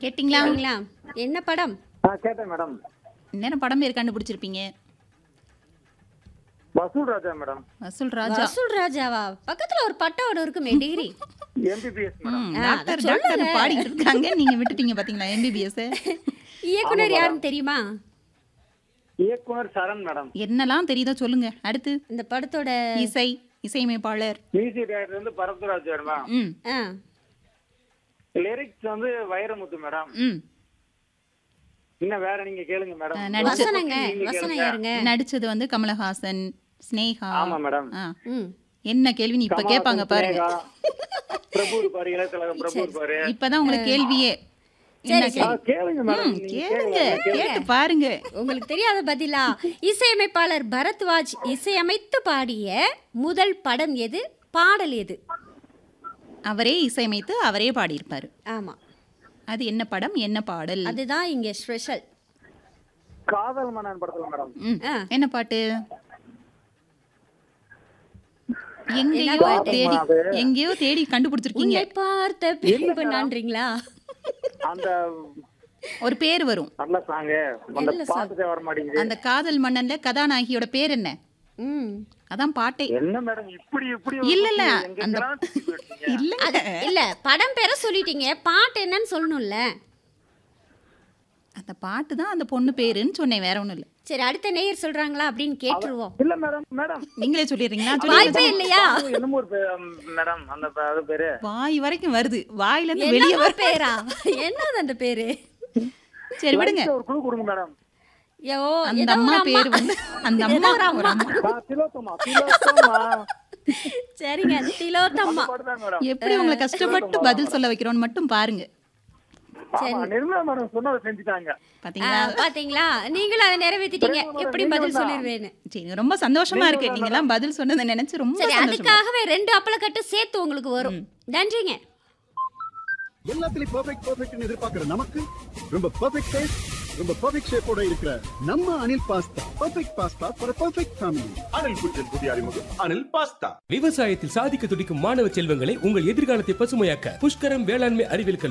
கேட்டிங்களா சரிங்களா என்ன படம் ஆ கேட்டேன் மேடம் என்னென்ன படம் பேர் கண்டுபிடிச்சிருப்பீங்க வசூல் ராஜா மேடம் வசூல் ராஜா வசூல் ராஜாவா பக்கத்துல ஒரு பட்டோட இருக்குமே டிகிரி எம்பிபிஎஸ் மேடம் ம், ஆ, டாக்டர் அதை டாக்டர் சொல்லுங்க. பாடிட்டு இருக்காங்க நீங்க விட்டுட்டீங்க பாத்தீங்களா எம்பிபிஎஸ் இயக்குனர் யாருன்னு தெரியுமா இயக்குனர் சரண் மேடம் என்னெல்லாம் தெரியுதோ சொல்லுங்க அடுத்து இந்த படத்தோட இசை இசையமைப்பாளர் மியூசிக் டைரக்டர் வந்து பரத்ராஜ் மேடம் ம் ஆ, லிரிக்ஸ் வந்து வைரமுத்து மேடம் ம் இன்னும் வேற நீங்க கேளுங்க மேடம் நடிச்ச- வசனங்க நீங்க வசனம் கேளுங்க. யாருங்க நடிச்சது வந்து கமலஹாசன் ஸ்னேகா ஆமா மேடம் ஆ, ம் என்ன கேள்வின்னு இப்ப கேட்பாங்க பாருங்க சினேகா, பிரபு இருப்பாரு இளையதலகம் பிரபு இருப்பாரு இப்பதான் உங்களுக்கு கேள்வியே என்ன ஆ, கேள்வி கேளுங்க மேடம் ம், நீங்க கேளுங்க கேளுங்க கேட்டு பாருங்க உங்களுக்கு தெரியாத பதிலா இசையமைப்பாளர் பரத்வாஜ் இசையமைத்து பாடிய முதல் படம் எது பாடல் எது அவரே இசையமைத்து அவரே பாடியிருப்பாரு ஆமா அது என்ன படம் என்ன பாடல் அதுதான் இங்க ஸ்பெஷல் காதல் மன்னன் படத்துல மேடம் ம், ஆ. என்ன பாட்டு எங்கேயோ பாட்டு? தேடி எங்கேயோ தேடி கண்டுபிடிச்சிருக்கீங்க உன்னை பார்த்த பின்பு நன்றிங்களா அந்த ஒரு பேர் வரும் நல்ல சாங்கு அந்த பாட்டுக்கே வர மாட்டேங்குது அந்த காதல் மன்னன்ல கதாநாயகியோட பேர் என்ன ம் அதான் பாட்டே என்ன மேடம் இப்படி இப்படி இல்ல, இல்ல, எங்க அந்த- எங்கெல்லாம் தூக்கி போயிட்டீங்க? இல்லங்க இல்ல படம் பேர சொல்லிட்டீங்க பாட்டு என்னன்னு சொல்லணும்ல அந்த பாட்டு தான் அந்த பொண்ணு பேருன்னு சொன்னேன் வேற ஒண்ணும் இல்ல சரி அடுத்த நேயர் சொல்றாங்களா அப்படின்னு கேட்டுருவோம் இல்ல மேடம் மேடம் நீங்களே சொல்லிடுறீங்களா வாய்ப்பே சொல்லுங்க இல்லையா என்னமோ ஒரு பே- மேடம் அந்த பே- அது பேரு வாய் வரைக்கும் வருது வாயில இருந்து வெளியே என்னவோ வரும் பேரா என்னது அந்த பேரு சரி விடுங்க லைட்டா ஒரு குழு கொடுங்க மேடம் யோ அந்த ஏதோ அம்மா ஒரு பேர் வந்து அந்த அம்மா ஏதோ ஒரு ஒரு அம்மா. அம்மா ஆ, திலோத்தமா திலோத்தமா சரிங்க திலோத்தம்மா பாட்டுதான் மேடம் எப்படி உங்களை கஷ்டப்பட்டு பதில் சொல்ல வைக்கிறோம்னு மட்டும் பாருங்க ஆமா நிர்மலா மேடம் சொன்னதை செஞ்சுட்டாங்க ஆ, பாத்தீங்களா பாத்தீங்களா நீங்களும் அதை நிறைவேத்திட்டீங்க எப்படி பதில் சொல்லிடுவேன்னு சரி ரொம்ப சந்தோஷமா இருக்கு நீங்க எல்லாம் பதில் சொன்னதை நினைச்சு ரொம்ப சரி சந்தோஷமா அதுக்காகவே ரெண்டு அப்பளக்கட்டு சேர்த்து உங்களுக்கு வரும் நன்றிங்க எல்லாத்துலயும் பெர்ஃபெக்ட் பெர்ஃபெக்ட்னு எதிர்பார்க்கிற நமக்கு ரொம்ப பெர்ஃபெக்ட் டேஸ்ட் ரொம்ப பெர்ஃபெக்ட் ஷேப்போட இருக்கிற நம்ம Anil pasta perfect pasta for perfect family Anil குற்றின் புதிய அறிமுகம் அனில் பாஸ்தா விவசாயத்தில் சாதிக்க துடிக்கும் மாணவ செல்வங்களை உங்கள் எதிர்காலத்தை பசுமையாக்க புஷ்கரம் வேளாண்மை அறிவியல் கல்லூரி